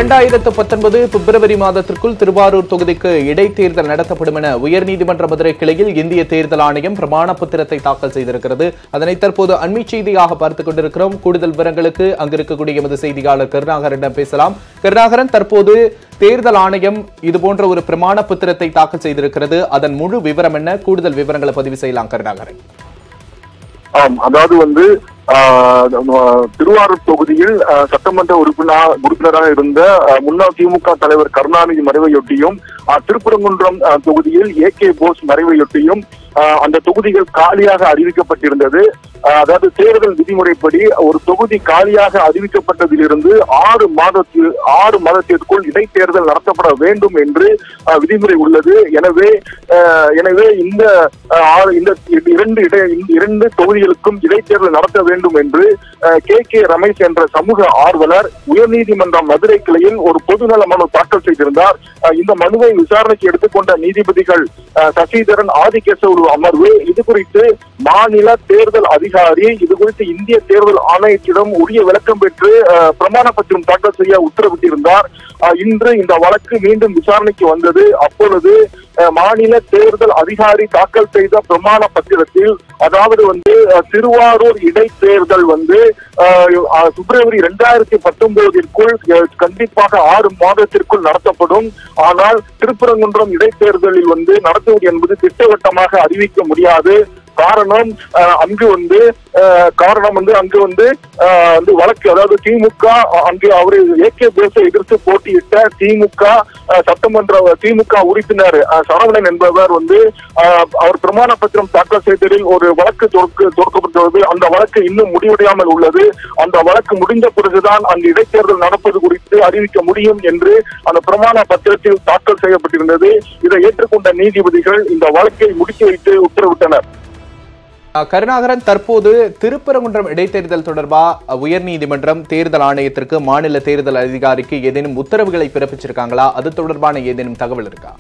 இரண்டாயிரத்து பத்தொன்பது பிப்ரவரி மாதத்திற்குள் திருவாரூர் தொகுதிக்கு இடைத்தேர்தல் நடத்தப்படும் என உயர்நீதிமன்ற மதுரை கிளையில் இந்திய தேர்தல் ஆணையம் பிரமாண பத்திரத்தை தாக்கல் செய்திருக்கிறது அதனை தற்போது அண்மை செய்தியாக பார்த்துக் கொண்டிருக்கிறோம் கூடுதல் விவரங்களுக்கு அங்கு இருக்கக்கூடிய எமது செய்தியாளர் கருணாகரனிடம் பேசலாம் கருணாகரன் தற்போது தேர்தல் ஆணையம் இதுபோன்ற ஒரு பிரமாண பத்திரத்தை தாக்கல் செய்திருக்கிறது அதன் முழு விவரம் என்ன கூடுதல் விவரங்களை பதிவு செய்யலாம் கருணாகரன் ஆம் அதாவது வந்து ஆஹ், நம்ம திருவாரூர் தொகுதியில் ஆஹ், சட்டமன்ற உறுப்பினர் உறுப்பினராக இருந்த ஆஹ், முன்னாள் திமுக தலைவர் கருணாநிதி மறைவையொட்டியும் ஆஹ், திருப்பரங்குன்றம் ஆஹ், தொகுதியில் ஏ கே போஸ் மறைவையொட்டியும் ஆஹ், அந்த தொகுதிகள் காலியாக அறிவிக்கப்பட்டிருந்தது ஆஹ், அதாவது தேர்தல் விதிமுறைப்படி ஒரு தொகுதி காலியாக அறிவிக்கப்பட்டதிலிருந்து ஆறு மாதத்தில் ஆறு மாதத்திற்குள் இடைத்தேர்தல் நடத்தப்பட வேண்டும் என்று ஆஹ், விதிமுறை உள்ளது எனவே ஆஹ், எனவே இந்த ஆஹ், ஆறு- இந்த இரண்டு இடை இந்த இரண்டு தொகுதிகளுக்கும் இடைத்தேர்தல் நடத்த வேண்டும் என்று கே கே ரமேஷ் என்ற சமூக ஆர்வலர் உயர்நீதிமன்ற மதுரை கிளையில் ஒரு பொதுநல மனு தாக்கல் செய்திருந்தார் ஆஹ், இந்த மனுவை விசாரணைக்கு எடுத்துக்கொண்ட நீதிபதிகள் ஆஹ், சசிதரன் ஆதிகேசவலு அமர்வு இது குறித்து மாநில தேர்தல் அதிகாரி இது குறித்து இந்திய தேர்தல் ஆணையத்திடம் உரிய விளக்கம் பெற்று ஆஹ், பிரமாண பத்திரம் தாக்கல் செய்ய உத்தரவிட்டிருந்தார் ஆஹ், இன்று இந்த வழக்கு மீண்டும் விசாரணைக்கு வந்தது அப்பொழுது ஆஹ், மாநில தேர்தல் அதிகாரி தாக்கல் செய்த பிரமாண பத்திரத்தில் அதாவது வந்து ஆஹ், திருவாரூர் இடைத்தேர்தல் வந்து ஆஹ், ஆஹ், பிப்ரவரி இரண்டாயிரத்தி பத்தொன்பதிற்குள் கண்டிப்பாக ஆறு மாதத்திற்குள் நடத்தப்படும் ஆனால் திருப்பரங்குன்றம் இடைத்தேர்தலில் வந்து நடத்துவது என்பது திட்டவட்டமாக அறிவிக்க முடியாது காரணம் ஆஹ், அங்கு வந்து ஆஹ், காரணம் வந்து அங்கு வந்து ஆஹ், வந்து வழக்கு அதாவது திமுக அங்கு அவரு ஏ கே போஸை எதிர்த்து போட்டியிட்ட திமுக ஆஹ், சட்டமன்ற திமுக உறுப்பினர் ஆஹ், சரவணன் என்பவர் வந்து ஆஹ், அவர் பிரமாண பத்திரம் தாக்கல் செய்ததில் ஒரு வழக்கு தொடுக்க தொடுக்கப்பட்டுள்ளது அந்த வழக்கு இன்னும் முடிவடையாமல் உள்ளது அந்த வழக்கு முடிந்த பிறகுதான் அங்கு இடைத்தேர்தல் நடப்பது குறித்து அறிவிக்க முடியும் என்று அந்த பிரமாண பத்திரத்தில் தாக்கல் செய்யப்பட்டிருந்தது இதை ஏற்றுக்கொண்ட நீதிபதிகள் இந்த வழக்கை முடித்து வைத்து உத்தரவிட்டனர் அஹ், கருணாகரன் தற்போது திருப்பரங்குன்றம் இடைத்தேர்தல் தொடர்பா அஹ், உயர்நீதிமன்றம் தேர்தல் ஆணையத்திற்கு மாநில தேர்தல் அதிகாரிக்கு ஏதேனும் உத்தரவுகளை பிறப்பிச்சிருக்காங்களா அது தொடர்பான ஏதேனும் தகவல் இருக்கா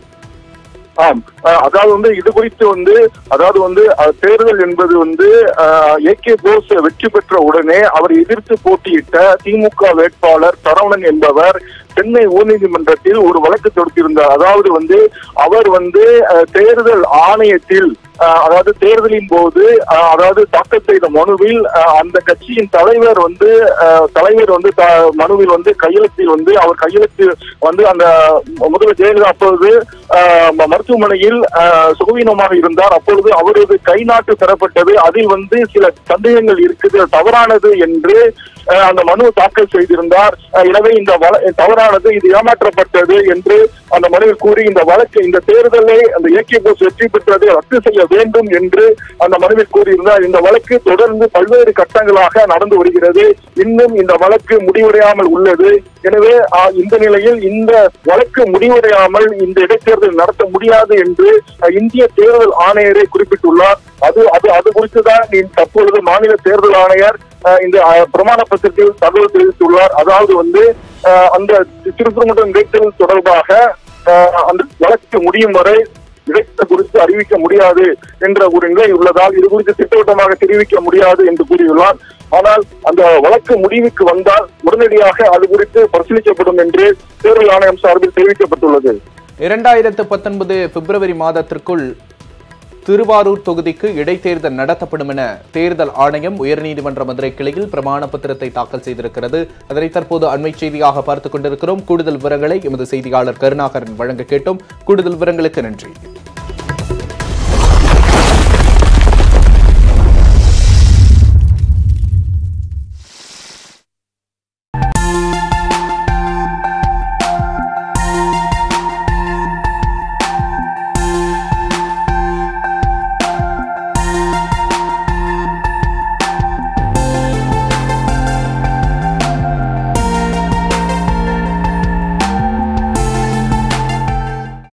ஆம் அஹ் அதாவது வந்து இது குறித்து வந்து அதாவது வந்து அஹ், தேர்தல் என்பது வந்து ஏ கே போஸ் வெற்றி பெற்ற உடனே அவர் எதிர்த்து போட்டியிட்ட திமுக வேட்பாளர் சரவணன் என்பவர் சென்னை உயர்நீதிமன்றத்தில் ஒரு வழக்கு தொடுத்திருந்தார் அதாவது வந்து அவர் வந்து அஹ், தேர்தல் ஆணையத்தில் அஹ், அதாவது தேர்தலின் போது அஹ், அதாவது தாக்கல் செய்த மனுவில் அஹ், அந்த கட்சியின் தலைவர் வந்து அஹ், தலைவர் வந்து த- மனுவில் வந்து கையெழுத்தில் வந்து அவர் கையெழுத்து வந்து அந்த முதல்வர் ஜெயலலிதா அப்பொழுது அஹ், ம- மருத்துவமனையில் அஹ், சுகவீனமாக இருந்தார் அப்பொழுது அவரது கை நாட்டு பெறப்பட்டது அதில் வந்து சில சந்தேகங்கள் இருக்குது அது தவறானது என்று அஹ், அந்த மனு தாக்கல் செய்திருந்தார் அஹ், எனவே இந்த வழ- தவறானது இது ஏமாற்றப்பட்டது என்று அந்த மனுவில் கூறி இந்த வழக்கு இந்த தேர்தலை அந்த ஏகே போஸ் வெற்றி பெற்றதை ரத்து செய்ய வேண்டும் என்று அந்த மனுவில் கூறியிருந்தார் இந்த வழக்கு தொடர்ந்து பல்வேறு கட்டங்களாக நடந்து வருகிறது இன்னும் இந்த வழக்கு முடிவடையாமல் உள்ளது எனவே ஆஹ், இந்த நிலையில் இந்த வழக்கு முடிவடையாமல் இந்த இடைத்தேர்தல் நடத்த முடியாது என்று அஹ், இந்திய தேர்தல் ஆணையரை குறிப்பிட்டுள்ளார் அது அது அது குறித்துதான் இ- தற்பொழுது மாநில தேர்தல் ஆணையர் அஹ், இந்த அஹ், பிரமாண பத்திரத்தில் தகவல் தெரிவித்துள்ளார் அதாவது வந்து அஹ், அந்த திருப்பரங்குன்றம் இடைத்தேர்தல் தொடர்பாக அஹ், அந்த வழக்கு முடியும் வரை இடைத்தேர்தல் குறித்து அறிவிக்க முடியாது என்ற ஒரு நிலை உள்ளதால் இது குறித்து திட்டவட்டமாக தெரிவிக்க முடியாது என்று கூறியுள்ளார் ஆனால் அந்த வழக்கு முடிவுக்கு வந்தால் உடனடியாக அது குறித்து பரிசீலிக்கப்படும் என்று தேர்தல் ஆணையம் சார்பில் தெரிவிக்கப்பட்டுள்ளது இரண்டாயிரத்து பத்தொன்பது பிப்ரவரி மாதத்திற்குள் திருவாரூர் தொகுதிக்கு இடைத்தேர்தல் நடத்தப்படும் என தேர்தல் ஆணையம் உயர்நீதிமன்ற மதுரை கிளையில் பிரமாண பத்திரத்தை தாக்கல் செய்திருக்கிறது அதனை தற்போது அண்மை செய்தியாக பார்த்துக் கொண்டிருக்கிறோம் கூடுதல் விவரங்களை எமது செய்தியாளர் கருணாகரன் வழங்க கேட்டோம் கூடுதல் விவரங்களுக்கு நன்றி